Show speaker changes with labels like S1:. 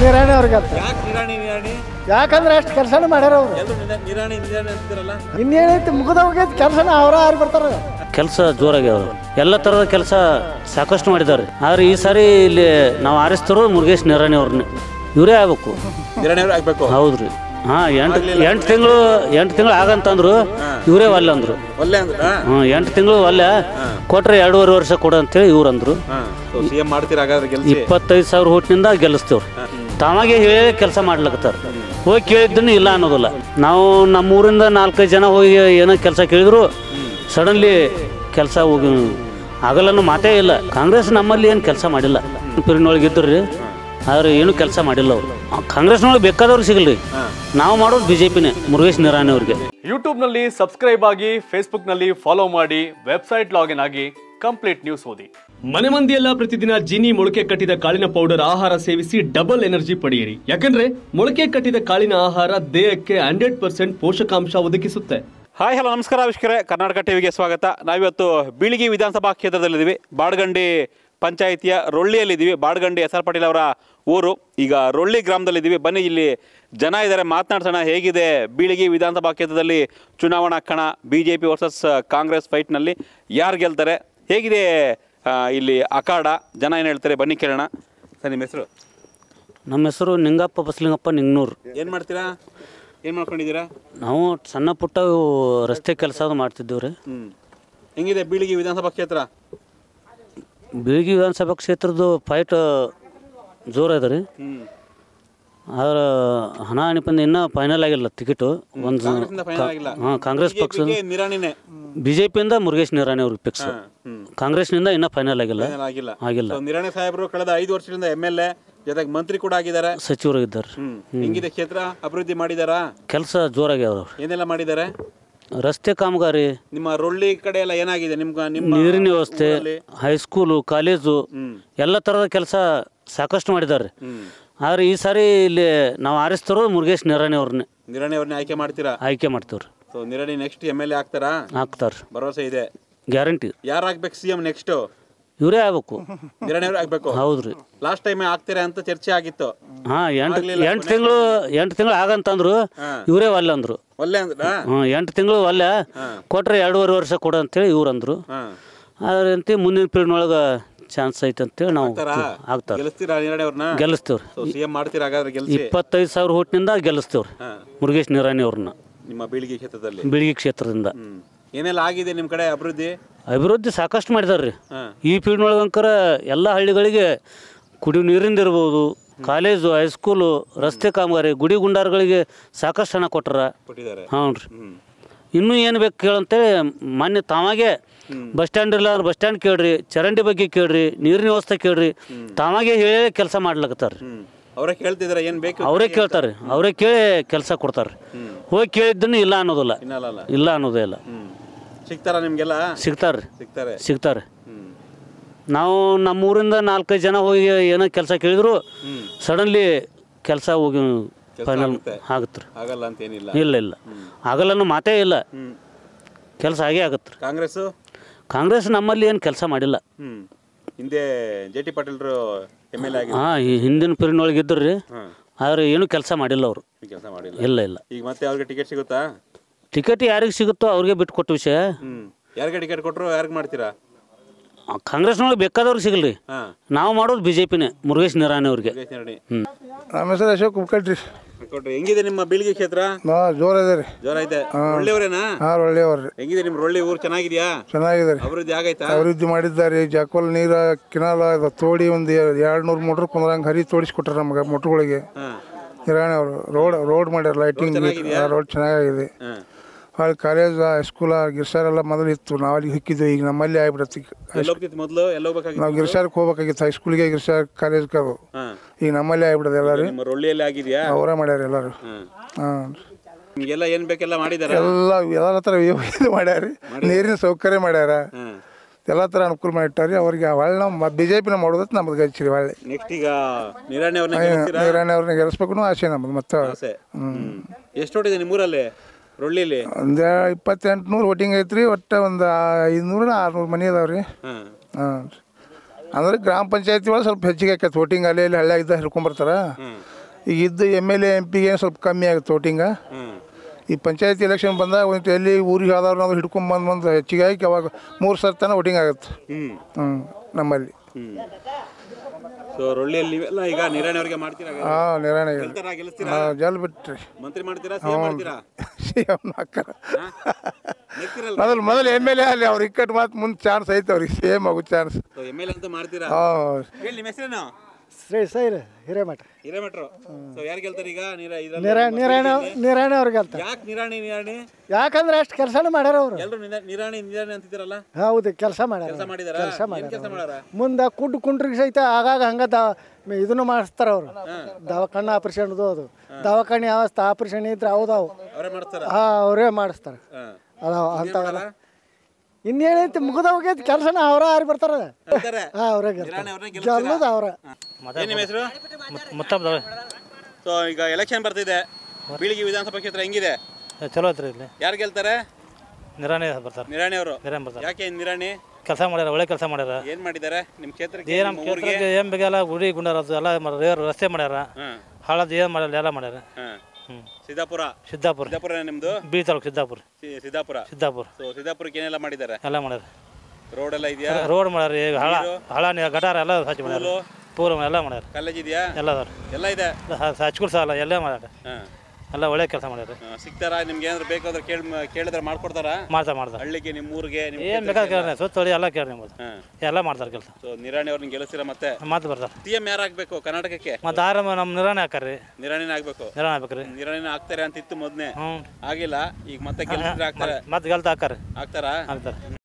S1: ನಿರಾಣಿ ಅವ್ರಿಗೆ ಅಂತ
S2: ಯಾಕೆ ನಿರಾಣಿ ನಿರಾಣಿ
S1: ಯಾಕಂದ್ರೆ ಅಷ್ಟು ಕೆಲಸನೂ ಮಾಡ್ಯಾರ ಅವ್ರು
S2: ಎಲ್ಲರೂ ನಿರಾ- ನಿರಾಣಿ ನಿರಾಣಿ ಅಂತಿರಲ್ಲ
S1: ಇನ್ನೇನೈತಿ ಮುಗಿದ ಹೋಗೈತಿ ಕೆಲಸನ ಅವ್ರ ಆರು ಬರ್ತಾರ
S3: ಕೆಲಸ ಜೋರಾಗ್ಯಾವ ಎಲ್ಲ ಥರದ ಕೆಲಸ ಸಾಕಷ್ಟು ಮಾಡಿದ್ದಾರೆ ಆದ್ರೆ ಈ ಸಾರಿ ಇಲ್ಲಿ ನಾವು ಆರಿಸ್ತಿರೋ ಮುರುಗೇಶ್ ನಿರಾಣಿ ಅವ್ರನ್ನ ಇವರೇ ಆಗ್ಬೇಕು
S2: ನಿರಾಣಿ ಅವ್ರು ಆಗ್ಬೇಕು
S3: ಹೌದ್ರಿ ಹಾಂ ಎಂಟು ಎಂಟು ತಿಂಗಳು ಎಂಟು ತಿಂಗಳು ಆಗಂತಂದ್ರು ಇವರೇ ಒಲ್ಲೆ ಅಂದ್ರು
S2: ಒಳ್ಳೆ ಅಂದ್ರ
S3: ಹ್ಞೂ ಎಂಟು ತಿಂಗಳು ಒಲ್ಲೆ ಕೊಟ್ರೆ ಎರಡೂವರೆ ವರ್ಷ ಕೊಡು ಅಂತೇಳಿ ಇವ್ರು ಅಂದ್ರು
S2: ಸಿ ಎಂ ಮಾಡ್ತೀರ ಹಾಗಾದ್ರೆ ಕೆಲಸ
S3: ಇಪ್ಪತ್ತೈದು ಸಾವಿರ ಓಟ್ನಿಂದ ಗೆಲ್ಲಿಸ್ತೇವ್ರಿ ತಾವಾಗೆ ಹೇಳಿ ಕೆಲಸ ಮಾಡ್ಲಕತ್ತಾರ ಹೋಗಿ ಕೇಳಿದ್ದನ್ನು ಇಲ್ಲ ಅನ್ನೋದಿಲ್ಲ ನಾವು ನಮ್ಮೂರಿಂದ ನಾಲ್ಕೈದು ಜನ ಹೋಗಿ ಏನೋ ಕೆಲಸ ಕೇಳಿದ್ರು ಸಡನ್ಲಿ ಕೆಲಸ ಹೋಗಿ ಆಗಲ್ಲನ್ನೋ ಮಾತೇ ಇಲ್ಲ ಕಾಂಗ್ರೆಸ್ ನಮ್ಮಲ್ಲಿ ಏನು ಕೆಲಸ ಮಾಡಿಲ್ಲ ಪಿರಿನೊಳಗೆ ಇದ್ರಿ ಆದ್ರೆ ಏನು ಕೆಲಸ ಮಾಡಿಲ್ಲ ಅವರು ಕಾಂಗ್ರೆಸ್ನೊಳಗೆ ಬೇಕಾದವ್ರು ಸಿಗಲ್ರಿ ನಾವು ಮಾಡೋದು ಬಿ ಜೆ ಪಿನೇ ಮುರುಗೇಶ್ ನಿರಾಣಿ ಅವ್ರಿಗೆ
S4: ಯೂಟ್ಯೂಬ್ನಲ್ಲಿ ಸಬ್ಸ್ಕ್ರೈಬ್ ಆಗಿ ಫೇಸ್ಬುಕ್ನಲ್ಲಿ ಫಾಲೋ ಮಾಡಿ ವೆಬ್ಸೈಟ್ ಲಾಗಿನ್ ಆಗಿ ಕಂಪ್ಲೀಟ್ ನ್ಯೂಸ್ ಓದಿ
S5: ಮನೆ ಮಂದಿಯೆಲ್ಲ ಪ್ರತಿದಿನ ಜೀನಿ ಮೊಳಕೆ ಕಟ್ಟಿದ ಕಾಳಿನ ಪೌಡರ್ ಆಹಾರ ಸೇವಿಸಿ ಡಬಲ್ ಎನರ್ಜಿ ಪಡೆಯಿರಿ ಯಾಕಂದ್ರೆ ಮೊಳಕೆ ಕಟ್ಟಿದ ಕಾಳಿನ ಆಹಾರ ದೇಹಕ್ಕೆ ಹಂಡ್ರೆಡ್ ಪರ್ಸೆಂಟ್ ಪೋಷಕಾಂಶ ಒದಗಿಸುತ್ತೆ
S2: ಹಾಯ್ ಹಲೋ ನಮಸ್ಕಾರ ವಿಷ್ಕರೇ ಕರ್ನಾಟಕ ಟಿವಿಗೆ ಸ್ವಾಗತ ನಾವಿವತ್ತು ಬೀಳಿಗಿ ವಿಧಾನಸಭಾ ಕ್ಷೇತ್ರದಲ್ಲಿದ್ದೀವಿ ಬಾಡಗಂಡಿ ಪಂಚಾಯಿತಿಯ ರೊಳ್ಳಿಯಲ್ಲಿದ್ದೀವಿ ಬಾಡಗಂಡಿ ಎಸ್ ಆರ್ ಪಾಟೀಲ್ ಅವರ ಊರು ಈಗ ರೊಳ್ಳಿ ಗ್ರಾಮದಲ್ಲಿದ್ದೀವಿ ಬನ್ನಿ ಇಲ್ಲಿ ಜನ ಇದ್ದಾರೆ ಮಾತನಾಡ್ಸೋಣ ಹೇಗಿದೆ ಬೀಳಿಗಿ ವಿಧಾನಸಭಾ ಕ್ಷೇತ್ರದಲ್ಲಿ ಚುನಾವಣಾ ಕಣ B J P versus Congress ಫೈಟ್ನಲ್ಲಿ ಯಾರು ಗೆಲ್ತಾರೆ ಹೇಗಿದೆ ಆ, ಇಲ್ಲಿ ಅಖಾಡ ಜನ ಏನು ಹೇಳ್ತಾರೆ ಬನ್ನಿ ಕೇಳೋಣ ಸರ್ ನಿಮ್ಮ ಹೆಸರು
S3: ನಮ್ಮ ಹೆಸರು ನಿಂಗಪ್ಪ ಬಸಲಿಂಗಪ್ಪ ನಿಂಗ್ನೂರು
S2: ಏನು ಮಾಡ್ತೀರಾ ಏನು ಮಾಡ್ಕೊಂಡಿದ್ದೀರಾ
S3: ನಾವು ಸಣ್ಣ ಪುಟ್ಟ ಇವು ರಸ್ತೆ ಕೆಲಸ ಮಾಡ್ತಿದ್ದೀವಿ ರೀ
S2: ಹ್ಞೂ ಹೆಂಗಿದೆ ಬೀಳಿಗಿ ವಿಧಾನಸಭಾ ಕ್ಷೇತ್ರ
S3: ಬೀಳ್ಗಿ ವಿಧಾನಸಭಾ ಕ್ಷೇತ್ರದ್ದು ಫೈಟ್ ಜೋರು ಅದ ರೀ
S2: ಹ್ಞೂ
S3: ಆದ್ರೆ ಹಣ ಅಣಿಪಂದ ಇನ್ನೂ ಫೈನಲ್ ಆಗಿಲ್ಲ ಟಿಕೆಟು ಒಂದು
S2: ಕಾಂಗ್ರೆಸ್ಸಿಂದ ಫೈನಲ್ ಆಗಿಲ್ಲ
S3: ಹಾಂ ಕಾಂಗ್ರೆಸ್ ಪಕ್ಷ
S2: BJP ಗೆ ನಿರಾಣಿನೇ
S3: ಬಿ ಜೆ ಪಿಯಿಂದ ಮುರುಗೇಶ್ ನಿರಾಣಿ ಅವ್ರಿಗೆ ಫಿಕ್ಸ್
S2: ಹ್ಮ್.
S3: ಕಾಂಗ್ರೆಸ್ನಿಂದ ಇನ್ನೂ ಫೈನಲ್ ಆಗಿಲ್ಲ
S2: ಫೈನಲ್ ಆಗಿಲ್ಲ
S3: ಆಗಿಲ್ಲ
S2: So, ನಿರಾಣಿ ಸಾಹೇಬರು ಕಳೆದ ಐದು ವರ್ಷದಿಂದ ಎಮ್ ಎಲ್ ಎ ಜೊತೆಗೆ ಮಂತ್ರಿ ಕೂಡ ಆಗಿದ್ದಾರೆ
S3: ಸಚಿವರು ಇದ್ದಾರೆ
S2: ಹ್ಮ್ ಹೆಂಗಿದೆ ಕ್ಷೇತ್ರ ಅಭಿವೃದ್ಧಿ ಮಾಡಿದಾರಾ
S3: ಕೆಲಸ ಜೋರಾಗ್ಯಾವ ಅವ್ರು
S2: ಏನೆಲ್ಲ ಮಾಡಿದ್ದಾರೆ
S3: ರಸ್ತೆ ಕಾಮಗಾರಿ
S2: ನಿಮ್ಮ ರೊಳ್ಳಿ ಕಡೆ ಎಲ್ಲ ಏನಾಗಿದೆ ನಿಮ್ಗ ನಿಮ್ಮ
S3: ನೀರಿನ ವ್ಯವಸ್ಥೆ ಹೈಸ್ಕೂಲು ಕಾಲೇಜು ಎಲ್ಲ ಥರದ ಕೆಲಸ ಸಾಕಷ್ಟು ಮಾಡಿದ್ದಾರೆ
S2: ಹ್ಮ್
S3: ಆದ್ರೆ ಈ ಸಾರಿ ಇಲ್ಲಿ ನಾವು ಆರಿಸ್ತಿರೋ ಮುರುಗೇಶ್ ನಿರಾಣಿ ಅವ್ರನ್ನೇ
S2: ನಿರಾಣಿ ಅವ್ರನ್ನ ಆಯ್ಕೆ ಮಾಡ್ತೀರಾ
S3: ಆಯ್ಕೆ ಮಾಡ್ತೀವ್ರಿ
S2: so Nirani next M L A ಆಗ್ತಾರಾ
S3: ಹಾಕ್ತಾರೆ
S2: ಭರವಸೆ ಇದೆ
S3: ಗ್ಯಾರಂಟಿ
S2: ಯಾರು ಆಗ್ಬೇಕು ಸಿ ಎಂ ನೆಕ್ಸ್ಟ್
S3: ಇವರೇ ಆಗ್ಬೇಕು
S2: ನಿರಾಣಿ ಅವ್ರು ಆಗ್ಬೇಕು
S3: ಹೌದ್ರಿ
S2: ಲಾಸ್ಟ್ ಟೈಮ್ ಆಗ್ತೀರಾ ಅಂತ ಚರ್ಚೆ ಆಗಿತ್ತು
S3: ಹಾ ಎಂಟು ಎಂಟು ತಿಂಗಳು ಎಂಟು ತಿಂಗಳು ಆಗಂತಂದ್ರು ಇವರೇ ಒಲ್ಲೆ ಅಂದ್ರು
S2: ಒಳ್ಳೆ ಅಂದ್ರ
S3: ಹ್ಞೂ ಎಂಟು ತಿಂಗಳು ಒಲ್ಲೆ ಕೊಟ್ರೆ ಎರಡೂವರೆ ವರ್ಷ ಕೊಡು ಅಂತೇಳಿ ಇವ್ರು ಅಂದ್ರು
S2: ಹಾ
S3: ಅದ್ರಂತೆ ಮುಂದಿನ ಪೀರಿಯಡ್ನೊಳಗೆ ಚಾನ್ಸ್ ಐತೆ ಅಂತೇಳಿ ನಾವು
S2: ಆಗ್ತಾರಾ?
S3: ಆಗ್ತಾರೆ
S2: ಗೆಲ್ಲಿಸ್ತೀರಾ ನಿರಾಣಿ ಅವ್ರನ್ನ
S3: ಗೆಲ್ಲಿಸ್ತೇವ್ರಿ
S2: ಸೊ ಸಿ ಎಂ ಮಾಡ್ತೀರಾ ಹಾಗಾದ್ರೆ ಗೆಲ್ಸಿ
S3: ಇಪ್ಪತ್ತೈದು ಸಾವಿರ ಓಟ್ನಿಂದ ಗೆಲ್ಲಿಸ್ತೇವ್ರಿ
S2: ಹಾ
S3: ಮುರುಗೇಶ್ ನಿರಾಣಿ ಅವ್ರನ್ನ
S2: ನಿಮ್ಮ ಬೀಳಿಗೆ ಕ್ಷೇತ್ರದಲ್ಲಿ
S3: ಬೀಳಿಗೆ ಕ್ಷೇತ್ರದಿಂದ
S2: ಹ್ಮ್ ಏನೆಲ್ಲ ಆಗಿದೆ ನಿಮ್ಮ ಕಡೆ ಅಭಿವೃದ್ಧಿ
S3: ಅಭಿವೃದ್ಧಿ ಸಾಕಷ್ಟು ಮಾಡಿದಾರೆ ರೀ
S2: ಹಾ
S3: ಈ ಪೀರಿಯಡ್ನೊಳಗಂಕರ ಎಲ್ಲ ಹಳ್ಳಿಗಳಿಗೆ ಕುಡಿಯೋ ನೀರಿಂದ ಇರ್ಬೋದು ಕಾಲೇಜು ಹೈಸ್ಕೂಲು ರಸ್ತೆ ಕಾಮಗಾರಿ ಗುಡಿ ಗುಂಡಾರಗಳಿಗೆ ಸಾಕಷ್ಟು ಹಣ ಕೊಟ್ಟಾರ
S2: ಕೊಟ್ಟಿದ್ದಾರೆ
S3: ಹ್ಞೂ ರೀ
S2: ಹ್ಮ್
S3: ಇನ್ನೂ ಏನು ಬೇಕು ಕೇಳಂತೇಳಿ ಮೊನ್ನೆ ತಾವಾಗೆ ಬಸ್ ಸ್ಟ್ಯಾಂಡ್ ಇಲ್ಲ ಅಂದ್ರೆ ಬಸ್ ಸ್ಟ್ಯಾಂಡ್ ಕೇಳ್ರಿ ಚರಂಡಿ ಬಗ್ಗೆ ಕೇಳ್ರಿ ನೀರಿನ ವ್ಯವಸ್ಥೆ ಕೇಳ್ರಿ ತಾವಾಗೆ ಹೇಳಿ ಕೆಲಸ ಮಾಡ್ಲಕತ್ತಾರ
S2: ಹ್ಮ್ ಅವರೇ ಕೇಳ್ತಿದಾರೆ ಏನ್ ಬೇಕು
S3: ಅವರೇ ಕೇಳ್ತಾರೆ ಅವರೇ ಕೇಳಿ ಕೆಲಸ ಕೊಡ್ತಾರೆ ಹೋಗಿ ಕೇಳಿದ್ದನ್ನು ಇಲ್ಲ ಅನ್ನೋದಿಲ್ಲ
S2: ಇನ್ನಲ್ಲ
S3: ಇಲ್ಲ ಅನ್ನೋದೇ ಇಲ್ಲ
S2: ಹ್ಮ್ ಸಿಗ್ತಾರ ನಿಮ್ಗೆಲ್ಲ
S3: ಸಿಗ್ತಾರೆ
S2: ಸಿಗ್ತಾರೆ
S3: ಸಿಗ್ತಾರೆ
S2: ಹ್ಮ್
S3: ನಾವು ನಮ್ಮೂರಿಂದ ನಾಲ್ಕೈದು ಜನ ಹೋಗಿ ಏನೋ ಕೆಲಸ ಕೇಳಿದ್ರು ಸಡನ್ಲಿ ಕೆಲಸ ಹೋಗಿ ಫೈನಲ್ ಆಗುತ್ತೆ ರೀ
S2: ಆಗಲ್ಲ ಅಂತ ಏನಿಲ್ಲ
S3: ಇಲ್ಲ ಇಲ್ಲ ಆಗಲ್ಲ ಅನ್ನೋ ಮಾತೇ ಇಲ್ಲ
S2: ಹ್ಮ್
S3: ಕೆಲಸ ಆಗೇ ಆಗತ್ತೆ ರೀ
S2: ಕಾಂಗ್ರೆಸ್
S3: ಕಾಂಗ್ರೆಸ್ ನಮ್ಮಲ್ಲಿ ಏನು ಕೆಲಸ ಮಾಡಿಲ್ಲ
S2: ಹ್ಮ್ ಹಿಂದೆ ಜೆ ಟಿ ಪಾಟೀಲ್ರು ಎಮ್ ಎಲ್ ಎ ಆಗಿ
S3: ಹಾಂ ಈ ಹಿಂದಿನ ಪಿರಿನೊಳಗೆ ಇದ್ರು ರೀ
S2: ಹ್ಮ್
S3: ಆದ್ರೆ ಏನು ಕೆಲಸ ಮಾಡಿಲ್ಲ ಅವರು
S2: ಕೆಲಸ ಮಾಡಿಲ್ಲ
S3: ಇಲ್ಲ ಇಲ್ಲ
S2: ಈಗ ಮತ್ತೆ ಅವ್ರಿಗೆ ಟಿಕೆಟ್ ಸಿಗುತ್ತಾ
S3: ಟಿಕೆಟ್ ಯಾರಿಗೆ ಸಿಗುತ್ತೋ ಅವ್ರಿಗೆ ಬಿಟ್ಟು ಕೊಟ್ಟ ವಿಷಯ
S2: ಹ್ಮ್ ಯಾರಿಗೆ ಟಿಕೆಟ್ ಕೊಟ್ರು ಯಾರಿಗೆ ಮಾಡ್ತೀರಾ
S3: ಆ, ಕಾಂಗ್ರೆಸ್ನೊಳಗೆ ಬೇಕಾದವ್ರಿಗೆ ಸಿಗಲ್ರಿ
S2: ಹಾ
S3: ನಾವು ಮಾಡೋದು ಬಿ ಜೆ ಪಿನೇ ಮುರುಗೇಶ್ ನಿರಾಣಿ ಅವ್ರಿಗೆ
S2: ಯೋಚನೆ ನೋಡಿ
S3: ಹ್ಞೂ
S1: ನಮ್ಮ ಹೆಸರು ಅಶೋಕ್ ಕುಕ್ಕಟ್ರಿ
S2: ಕೊಟ್ರಿ ಹೆಂಗಿದೆ ನಿಮ್ಮ ಬೀಳಿಗೆ ಕ್ಷೇತ್ರ
S1: ನಾ ಜೋರ್ ಇದೆ ರೀ
S2: ಜೋರ ಐತೆ ಒಳ್ಳೆಯವರೇನಾ
S1: ಹಾಂ ಒಳ್ಳೆಯವ್ರಿ
S2: ಹೆಂಗಿದೆ ನಿಮ್ ರೊಳ್ಳಿ ಊರು ಚೆನ್ನಾಗಿದ್ಯಾ
S1: ಚೆನ್ನಾಗಿದೆ ರೀ
S2: ಅಭಿವೃದ್ಧಿ ಆಗೈತಾ
S1: ಅಭಿವೃದ್ಧಿ ಮಾಡಿದ್ದಾರೆ ಜಾಕೋಲ್ ನೀರ ಕಿನಾಲ ಇದು ತೋಡಿ ಒಂದು ಎರಡು ನೂರು ಮೋಟ್ರ್ ಕುಂದ್ರಂಗೆ ಹರಿ ತೋಡಿಸ್ಕೊಟ್ಟಾರ ನಮಗೆ ಮೋಟ್ರುಗಳಿಗೆ
S2: ಹಾ
S1: ನಿರಾಣಿ ಅವರು ರೋಡ್ ರೋಡ್ ಮಾಡ್ಯಾರ ಲೈಟಿಂಗ್ ರೋಡ್ ಚೆನ್ನಾಗಿದೆ
S2: ಹಾ
S1: ಅಲ್ಲಿ ಕಾಲೇಜ್ ಸ್ಕೂಲ ಗಿರ್ಸಾರ್ ಎಲ್ಲ ಮೊದಲು ಇತ್ತು ನಾವು ಅಲ್ಲಿ ಹಿಕ್ಕಿದ್ವಿ ಈಗ ನಮ್ಮಲ್ಲಿ ಆಗ್ಬಿಡತ್ತೆ ಈಗ
S2: ಎಲ್ಲಿ ಹೋಗ್ತಿತ್ತು ಮೊದಲು ಎಲ್ಲಿ ಹೋಗ್ಬೇಕಾಗಿತ್ತು
S1: ನಾವು ಗಿರ್ಸಾರ್ಗೆ ಹೋಗ್ಬೇಕಾಗಿತ್ತು ಹೈಸ್ಕೂಲಿಗೆ ಗಿರ್ಸಾರ್ ಕಾಲೇಜ್ಗೆ ಅದು
S2: ಹಾ
S1: ಈಗ ನಮ್ಮಲ್ಲಿ ಆಗ್ಬಿಡೋದು ಎಲ್ಲರೂ
S2: ನಿಮ್ಮ ರೊಳ್ಳಿಯಲ್ಲಿ ಆಗಿದ್ಯಾ
S1: ಅವರೇ ಮಾಡ್ಯಾರ ಎಲ್ಲರೂ
S2: ಹಾ
S1: ಹಾಂ
S2: ನಿಮ್ಗೆಲ್ಲ ಏನ್ ಬೇಕೆಲ್ಲ ಮಾಡಿದಾರ
S1: ಎಲ್ಲ ಎಲ್ಲ ಥರ ಇದು ಮಾಡ್ಯಾರ ನೀರಿನ ಸೌಕರ್ಯ ಮಾಡ್ಯಾರ
S2: ಹಾ
S1: ಎಲ್ಲ ಥರ ಅನುಕೂಲ ಮಾಡಿಟ್ಟಾರಿ ಅವ್ರಿಗೆ ಹೊಳ್ಳಿ ನಾವು ಬಿ ಜೆ ಪಿನ ಮಾಡೋದಕ್ಕೆ ನಮ್ದು ಗಚ್ಚಿರಿ ಹೊಳ್ಳಿ
S2: ನೆಕ್ಸ್ಟ್ ಈಗ ನಿರಾಣಿ ಅವ್ರನ್ನ ಗೆಲ್ಲಿಸ್ತೀರಾ
S1: ನೀರಾಣಿ ಅವ್ರನ್ನ ಗೆಲ್ಲಿಸ್ಬೇಕು ಆಸೆ ನಮ್ದು ಮತ್ತೆ
S2: ಆಸೆ ಹ್ಮ್ ಎಷ್ಟು ಓಟಿದೆ ನಿಮ್ಮೂರಲ್ಲಿ ರೊಳ್ಳಿಲಿ
S1: ಒಂದು ಇಪ್ಪತ್ತೆಂಟು ನೂರು ವೋಟಿಂಗ್ ಐತ್ರಿ ಒಟ್ಟು ಒಂದು ಐದುನೂರು ಆರುನೂರು ಮನೆ ಅದಾವ ರೀ
S2: ಹಾ
S1: ಹಾಂ ಅಂದ್ರೆ ಗ್ರಾಮ ಪಂಚಾಯತಿ ಒಳಗೆ ಸ್ವಲ್ಪ ಹೆಚ್ಚಿಗೆ ಆಕೈತೆ ವೋಟಿಂಗ್ ಅಲ್ಲಿ ಇಲ್ಲಿ ಹಳ್ಳಿಯಾಗಿದ್ದ ಹಿಡ್ಕೊಂಬರ್ತಾರೆ ಈಗ ಇದ್ದು ಎಮ್ ಎಲ್ ಎ ಎಮ್ ಪಿಗೆ ಸ್ವಲ್ಪ ಕಮ್ಮಿ ಆಗುತ್ತೆ ವೋಟಿಂಗ ಈ ಪಂಚಾಯತಿ ಎಲೆಕ್ಷನ್ ಬಂದಾಗ ಒಂದು ಎಲ್ಲಿ ಊರಿಗೆ ಆದವ್ರು ನಾವು ಹಿಡ್ಕೊಂಬಂದು ಬಂದು ಹೆಚ್ಚಿಗೆ ಆಗಿ ಅವಾಗ ಮೂರು ಸರ್ ತನಕ ವೋಟಿಂಗ್ ಆಗುತ್ತೆ ಹ್ಞೂ ನಮ್ಮಲ್ಲಿ
S2: ಸೊ ರೊಳ್ಳಿಯಲ್ಲಿ ನೀವೆಲ್ಲ ಈಗ ನಿರಾಣಿ ಅವ್ರಿಗೆ ಮಾಡ್ತೀರಾ
S1: ಹಾಂ ನಿರಾಣೆ
S2: ಗೆಲ್ತಾರಾ? ಗೆಲ್ಲಿಸ್ತೀರಾ
S1: ಹಾಂ ಜಲ್ ಬಿಟ್ರಿ
S2: ಮಂತ್ರಿ ಮಾಡ್ತೀರಾ ಸಿಎಂ ಮಾಡ್ತೀರಾ
S1: ಅಕ್ಕರ
S2: ನೆಗ್ತಿರಲ್ಲ
S1: ಮೊದಲು ಮೊದಲು ಎಮ್ ಎಲ್ ಎ ಅಲ್ಲಿ ಅವ್ರು ಇಕ್ಕಟ್ಟು ಮಾತು ಮುಂದೆ ಚಾನ್ಸ್ ಐತೆ ಅವ್ರಿಗೆ ಸೇಮ್ ಆಗೋ ಚಾನ್ಸ್
S2: ಎಮ್ ಎಲ್ ಅಂತ ಮಾಡ್ತೀರಾ
S1: ಹಾಂ
S2: ಹೇಳಿ ನಿಮ್ಮ ಹೆಸರೇನು
S6: ಶ್ರೀ ಸೈರ್ ಹಿರೇಮಠ
S2: ಹಿರೇಮಠರು ಸೊ ಯಾರು ಗೆಲ್ತಾರೆ ಈಗ ನೀರ ಇದ್ರಲ್ಲಿ
S6: ನಿರಾ ನಿರಾಣಿ ನಿರಾಣಿ ಅವ್ರಿಗೆ ಅಂತ
S2: ಯಾಕೆ ನಿರಾಣಿ ನಿರಾಣಿ
S6: ಯಾಕಂದ್ರೆ ಅಷ್ಟು ಕೆಲಸನೂ ಮಾಡ್ಯಾರ ಅವರು
S2: ಎಲ್ಲರೂ ನಿರಾಣಿ ನಿರಾಣಿ ಅಂತಿದ್ದೀರಲ್ಲ
S6: ಹೌದು ಕೆಲಸ ಮಾಡ್ಯಾರ
S2: ಕೆಲಸ ಮಾಡಿದಾರ
S6: ಕೆಲಸ
S2: ಏನ್ ಕೆಲಸ
S6: ಮಾಡ್ಯಾರ
S2: ಮಾಡಾರ
S6: ಮುಂದೆ ಕುಡ್ ಕುಂಟ್ರಿಗೆ ಸಹಿತ ಆಗಾಗ ಹಂಗ ದಾ ಇದನ್ನು ಮಾಡಿಸ್ತಾರ ಅವರು ದವಾಖಾನೆ ಆಪರೇಷನ್ದು ಅದು ದವಾಖಾನೆ ಅವಸ್ಥೆ ಆಪರೇಷನ್ ಇದ್ರೆ ಹೌದಾವು
S2: ಅವರೇ ಮಾಡ್ತಾರ
S6: ಹಾಂ ಅವರೇ ಮಾಡಿಸ್ತಾರೆ
S2: ಹಾ.
S6: ಅದಾವ ಅಂಥವೆಲ್ಲ ಇನ್ನೇನೈತಿ ಮುಗಿದ ಹೋಗೈತಿ ಕೆಲಸನ ಅವರ ಆರಿ ಬರ್ತಾರ
S2: ಗೆಲ್ತಾರೆ?
S6: ಹಾಂ ಅವರೇ
S2: ನಿರಾಣಿ ಅವ್ರನ್ನೇ
S6: ಗೆಲ್ತಾರೆ ಗೆಲ್ಲೋದು ಅವರ
S2: ಏನ್ ನಿಮ್ಮ ಹೆಸರು
S3: ಮುತ್ತಮ್ದವ
S2: ಸೊ ಈಗ ಎಲೆಕ್ಷನ್ ಬರ್ತಿದೆ ಬೀಳಿಗೆ ವಿಧಾನಸಭಾ ಕ್ಷೇತ್ರ ಹೆಂಗಿದೆ
S3: ಚಲೋ ಐತ್ರಿ ಇಲ್ಲಿ
S2: ಯಾರು ಗೆಲ್ತಾರೆ
S3: ನಿರಾಣಿ ಬರ್ತಾರೆ
S2: ನಿರಾಣಿ ಅವರು
S3: ನಿರಾಣಿ ಬರ್ತಾರೆ
S2: ಯಾಕೆ ನಿರಾಣಿ
S3: ಕೆಲಸ ಮಾಡ್ಯಾರ ಒಳ್ಳೆ ಕೆಲಸ ಮಾಡ್ಯಾರ
S2: ಏನ್ ಮಾಡಿದ್ದಾರೆ ನಿಮ್ ಕ್ಷೇತ್ರಕ್ಕೆ
S3: ಏನ್ ನಮ್ಮ
S2: ನಿಮ್ಮ ಊರಿಗೆ
S3: ಕ್ಷೇತ್ರಕ್ಕೆ ಏನ್ ಬೇಕೆಲ್ಲ ಗುಡಿ ಗುಂಡಾರ ಅದು ಎಲ್ಲ ಮ- ರೇರ್ ರಸ್ತೆ ಮಾಡ್ಯಾರ
S2: ಹ್ಮ್
S3: ಹಳದ ಏನ್ ಮಾಡಲ್ಲ ಎಲ್ಲ ಮಾಡ್ಯಾರ
S2: ಹ್ಮ್
S3: ಹ್ಮ್
S2: ಸಿದ್ದಾಪುರ
S3: ಸಿದ್ದಾಪುರ
S2: ಸಿದ್ದಾಪುರ ನಿಮ್ದು
S3: ಬೀಳ್ ತಾಲೂಕು ಸಿದ್ದಾಪುರ
S2: ಸಿ- ಸಿದ್ದಾಪುರ
S3: ಸಿದ್ದಾಪುರ
S2: ಸೊ ಸಿದ್ದಾಪುರಕ್ಕೆ ಏನೆಲ್ಲ ಮಾಡಿದ್ದಾರೆ
S3: ಎಲ್ಲ ಮಾಡ್ಯಾರ
S2: ರೋಡ್ ಎಲ್ಲ ಇದೆಯಾ
S3: ರೋಡ್ ಮಾಡ್ಯಾರ ಈಗ ಹಳ ಹಳ ನೀ- ಗಟಾರ ಎಲ್ಲ ಹಚ್ಚಿ ಮಾಡ್ಯಾರ ಪೂರ ಎಲ್ಲ ಮಾಡ್ಯಾರ
S2: ಕಾಲೇಜ್ ಇದೆಯಾ
S3: ಎಲ್ಲ ಅದಾರ
S2: ಎಲ್ಲ ಇದೆ
S3: ಹಚ್ಕೊಳ್ ಸಾಲ ಎಲ್ಲ ಮಾಡ್ಯಾರ
S2: ಹಾ
S3: ಎಲ್ಲ ಒಳ್ಳೆ ಕೆಲಸ ಮಾಡ್ಯಾರ
S2: ಹಾ, ಸಿಗ್ತಾರಾ ನಿಮ್ಗೆ ಏನಾದ್ರು ಬೇಕಾದ್ರೆ ಕೇಳ್ ಕೇಳಿದ್ರೆ ಮಾಡ್ಕೊಡ್ತಾರಾ
S3: ಮಾಡ್ತಾ ಮಾಡ್ತಾರೆ
S2: ಹಳ್ಳಿಗೆ ನಿಮ್ಮ ಊರಿಗೆ ನಿಮ್ಮ
S3: ಏನ್ ಬೇಕಾದ್ರೆ ಕೇಳಿ ಸುತ್ತೋಡಿ ಎಲ್ಲ ಕೇಳಿ ನಿಮ್ದು
S2: ಹಾ
S3: ಎಲ್ಲ ಮಾಡ್ತಾರೆ ಕೆಲಸ
S2: ಸೊ ನಿರಾಣಿ ಅವ್ರನ್ನ ಗೆಲ್ಲಿಸ್ತೀರಾ ಮತ್ತೆ
S3: ಮಾತು ಬರ್ತಾರೆ
S2: ಸಿ ಎಂ ಯಾರಾಗಬೇಕು ಕರ್ನಾಟಕಕ್ಕೆ
S3: ಮತ್ತೆ ಆರಾಮ ನಮ್ಮ ನಿರಾಣಿ ಹಾಕಾರ್ರಿ
S2: ನಿರಾಣಿನ ಆಗ್ಬೇಕು
S3: ನಿರಾಣಿ ಹಾಕ್ಬೇಕ್ರಿ
S2: ನಿರಾಣಿನ ಆಗ್ತಾರೆ ಅಂತ ಇತ್ತು ಮೊದ್ಲೇ
S3: ಹ್ಞೂ
S2: ಆಗಿಲ್ಲ ಈಗ ಮತ್ತೆ ಗೆಲ್ಲಿಸಿದ್ರೆ ಆಗ್ತಾರೆ
S3: ಮತ್ತೆ ಗೆಲ್ತ ಹಾಕಾರಿ
S2: ಆಗ್ತಾರಾ
S3: ಹಾಕ್ತಾರೆ